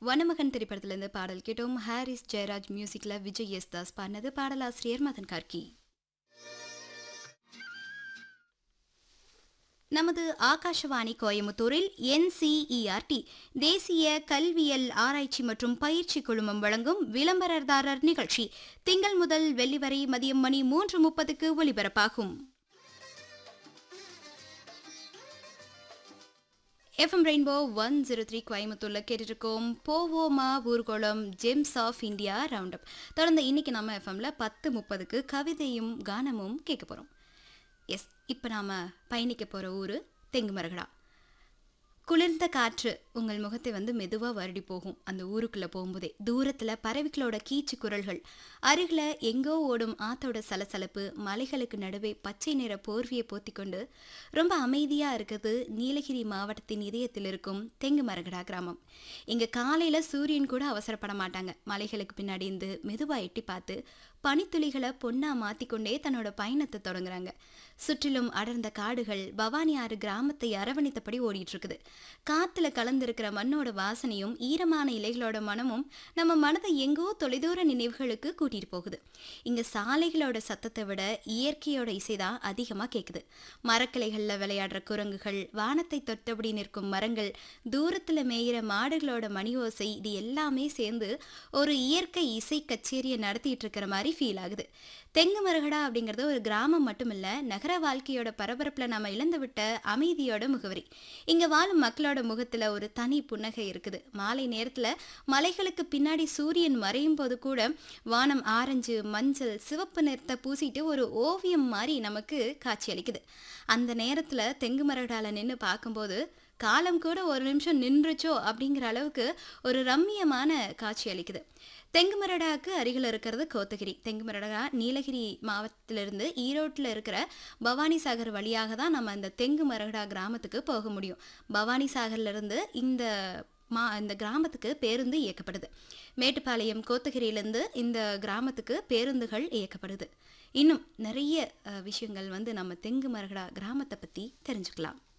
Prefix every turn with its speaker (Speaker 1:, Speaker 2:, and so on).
Speaker 1: வனமகன் திரைப்படத்திலிருந்து பாடல் கேட்டோம் ஹாரிஸ் ஜெயராஜ் மியூசிக்ல விஜய் எஸ் தாஸ் பாடினது பாடலாசிரியர் மதன் கார்கி நமது ஆகாஷவாணி கோயமுத்தூரில் என்சிஇஆர்டி தேசிய கல்வியல் ஆராய்ச்சி மற்றும் பயிற்சி குழுமம் வழங்கும் விளம்பரதாரர் நிகழ்ச்சி திங்கள் முதல் வெள்ளி வரை மதியம் மணி மூன்று முப்பதுக்கு ஒலிபரப்பாகும் FM rainbow one zero three கோயம்புத்தூர்ல கேட்டுருக்கோம் போவோமா ஊர்கோளம் gems of India round up தொடர்ந்து இன்னைக்கு நம்ம எஃப்எம்ல பத்து முப்பதுக்கு கவிதையும் கானமும் கேட்க போறோம் எஸ் இப்போ நாம் பயணிக்க போகிற ஊர் தெங்குமரகடா குளிர்ந்த காற்று உங்கள் முகத்தை வந்து மெதுவாக வருடி போகும் அந்த ஊருக்குள்ளே போகும்போதே தூரத்தில் பறவைகளோட கீச்சு குரல்கள் அருகில் எங்கோ ஓடும் ஆத்தோட சலசலப்பு மலைகளுக்கு நடுவே பச்சை நிற போர்வியை போத்திக்கொண்டு ரொம்ப அமைதியாக இருக்குது நீலகிரி மாவட்டத்தின் இதயத்தில் இருக்கும் தெங்கு மரகடா கிராமம் இங்கே காலையில் சூரியன் கூட அவசரப்பட மாட்டாங்க மலைகளுக்கு பின்னாடி இருந்து மெதுவாக எட்டி பார்த்து பனித்துளிகளை பொண்ணா மாத்திக்கொண்டே தன்னோட பயணத்தை தொடங்குறாங்க சுற்றிலும் அடர்ந்த காடுகள் பவானி ஆறு கிராமத்தை அரவணைத்தபடி ஓடிட்டு இருக்குது காத்துல கலந்திருக்கிற மண்ணோட வாசனையும் ஈரமான இலைகளோட மனமும் நம்ம மனதை எங்கோ தொலைதூர நினைவுகளுக்கு கூட்டிட்டு போகுது இங்க சாலைகளோட சத்தத்தை விட இயற்கையோட இசைதான் அதிகமா கேக்குது மரக்கிளைகள்ல விளையாடுற குரங்குகள் வானத்தை தொட்டபடி நிற்கும் மரங்கள் தூரத்துல மேயிற மாடுகளோட மணி ஓசை இது எல்லாமே சேர்ந்து ஒரு இயற்கை இசை கச்சேரியை நடத்திட்டு இருக்கிற மாதிரி ஃபீல் ஆகுது தெங்கு மரகடா அப்படிங்கிறது ஒரு கிராமம் மட்டுமில்ல நகர வாழ்க்கையோட பரபரப்புல நம்ம இழந்து விட்ட அமைதியோட முகவரி இங்க வாழும் மக்களோட முகத்துல ஒரு தனி புன்னகை இருக்குது மாலை நேரத்துல மலைகளுக்கு பின்னாடி சூரியன் மறையும் போது கூட வானம் ஆரஞ்சு மஞ்சள் சிவப்பு நிறத்தை பூசிட்டு ஒரு ஓவியம் மாதிரி நமக்கு காட்சி அளிக்குது அந்த நேரத்துல தெங்கு மரகடால நின்று பார்க்கும்போது காலம் கூட ஒரு நிமிஷம் நின்றுச்சோ அப்படிங்கிற அளவுக்கு ஒரு ரம்மியமான காட்சி அளிக்குது தெங்குமரடாக்கு அருகில் இருக்கிறது கோத்தகிரி தெங்குமரடா நீலகிரி மாவட்டத்திலிருந்து ஈரோட்டில் இருக்கிற பவானி சாகர் வழியாக தான் நம்ம இந்த தெங்குமரடா கிராமத்துக்கு போக முடியும் பவானி சாகர்லேருந்து இந்த மா இந்த கிராமத்துக்கு பேருந்து இயக்கப்படுது மேட்டுப்பாளையம் கோத்தகிரியிலேருந்து இந்த கிராமத்துக்கு பேருந்துகள் இயக்கப்படுது இன்னும் நிறைய அஹ், விஷயங்கள் வந்து நம்ம தெங்கு மரகடா கிராமத்தை பற்றி தெரிஞ்சுக்கலாம்